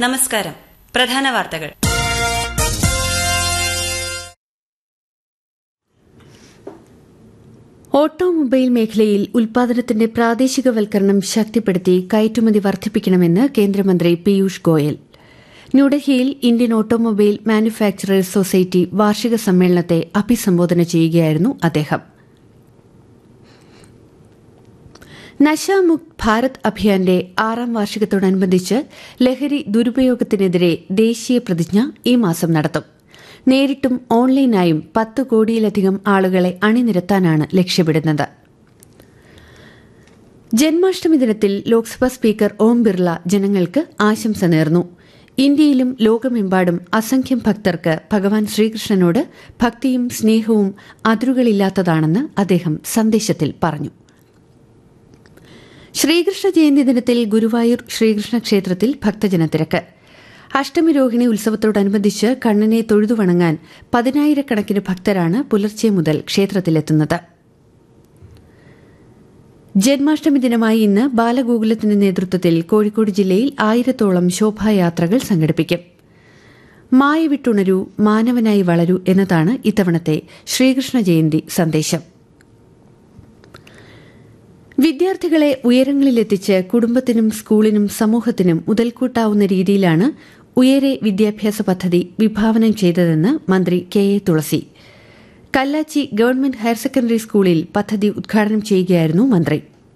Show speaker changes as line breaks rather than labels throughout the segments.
നമസ്കാരം പ്രധാന വാർത്തകൾ
ഓട്ടോമൊബൈൽ മേഖലയിൽ ഉൽപാദനത്തിന്റെ പ്രാദേശികവൽക്കരണം ശക്തിപ്പെടുത്തി കയറ്റുമതി വർദ്ധിപ്പിക്കണമെന്ന് കേന്ദ്രമന്ത്രി പീയൂഷ് ഗോയൽ ന്യൂഡൽഹിയിൽ ഇന്ത്യൻ ഓട്ടോമൊബൈൽ മാനുഫാക്ചറേഴ്സ് സൊസൈറ്റി വാർഷിക സമ്മേളനത്തെ അഭിസംബോധന ചെയ്യുകയായിരുന്നു അദ്ദേഹം നശാമുക്ത് ഭാരത് അഭിയാന്റെ ആറാം വാർഷികത്തോടനുബന്ധിച്ച് ലഹരി ദുരുപയോഗത്തിനെതിരെ ദേശീയ പ്രതിജ്ഞ ഈ മാസം നടത്തും നേരിട്ടും ഓൺലൈനായും പത്ത് കോടിയിലധികം ആളുകളെ അണിനിരത്താനാണ് ലക്ഷ്യമിടുന്നത് ജന്മാഷ്ടമി ദിനത്തിൽ ലോക്സഭാ സ്പീക്കർ ഓം ബിർള ജനങ്ങൾക്ക് ആശംസ നേർന്നു ഇന്ത്യയിലും ലോകമെമ്പാടും അസംഖ്യം ഭക്തർക്ക് ഭഗവാൻ ശ്രീകൃഷ്ണനോട് ഭക്തിയും സ്നേഹവും അതിരുകളില്ലാത്തതാണെന്ന് അദ്ദേഹം സന്ദേശത്തിൽ പറഞ്ഞു ശ്രീകൃഷ്ണ ജയന്തി ദിനത്തിൽ ഗുരുവായൂർ ശ്രീകൃഷ്ണ ക്ഷേത്രത്തിൽ ഭക്തജനത്തിരക്ക് അഷ്ടമി രോഹിണി ഉത്സവത്തോടനുബന്ധിച്ച് കണ്ണനെ തൊഴുതു വണങ്ങാൻ പതിനായിരക്കണക്കിന് ഭക്തരാണ് പുലർച്ചെ മുതൽ ക്ഷേത്രത്തിലെത്തുന്നത് ജന്മാഷ്ടമി ദിനമായി ഇന്ന് ബാലഗോകുലത്തിന്റെ നേതൃത്വത്തിൽ കോഴിക്കോട് ജില്ലയിൽ ആയിരത്തോളം ശോഭായാത്രകൾ സംഘടിപ്പിക്കും മായ വിട്ടുണരൂ മാനവനായി വളരൂ എന്നതാണ് ഇത്തവണത്തെ ശ്രീകൃഷ്ണ ജയന്തി സന്ദേശം വിദ്യാർത്ഥികളെ ഉയരങ്ങളിലെത്തിച്ച് കുടുംബത്തിനും സ്കൂളിനും സമൂഹത്തിനും മുതൽക്കൂട്ടാവുന്ന രീതിയിലാണ് ഉയരെ വിദ്യാഭ്യാസ പദ്ധതി വിഭാവനം ചെയ്തതെന്ന് മന്ത്രി K A Thulasi Kallachi government higher secondary സ്കൂളിൽ പദ്ധതി ഉദ്ഘാടനം ചെയ്യുകയായിരുന്നു മന്ത്രി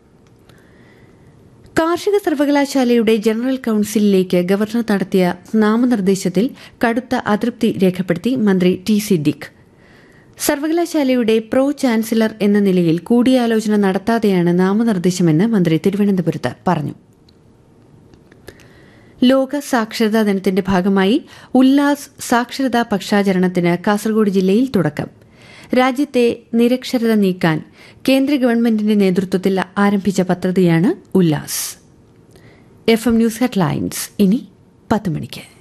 കാർഷിക സർവകലാശാലയുടെ ജനറൽ കൌൺസിലിലേക്ക് ഗവർണർ നടത്തിയ നാമനിർദ്ദേശത്തിൽ കടുത്ത അതൃപ്തി രേഖപ്പെടുത്തി മന്ത്രി ടി സിദ്ദിഖ് സർവകലാശാലയുടെ പ്രോ ചാൻസലർ എന്ന നിലയിൽ കൂടിയാലോചന നടത്താതെയാണ് നാമനിർദ്ദേശമെന്ന് മന്ത്രി തിരുവനന്തപുരത്ത് പറഞ്ഞു ലോക സാക്ഷരതാ ദിനത്തിന്റെ ഭാഗമായി ഉല്ലാസ് സാക്ഷരതാ പക്ഷാചരണത്തിന് കാസർഗോഡ് ജില്ലയിൽ തുടക്കം രാജ്യത്തെ നിരക്ഷരത നീക്കാൻ കേന്ദ്ര ഗവൺമെന്റിന്റെ നേതൃത്വത്തിൽ ആരംഭിച്ച പദ്ധതിയാണ് Ullas F M news headlines ഇനി പത്ത് മണിക്ക്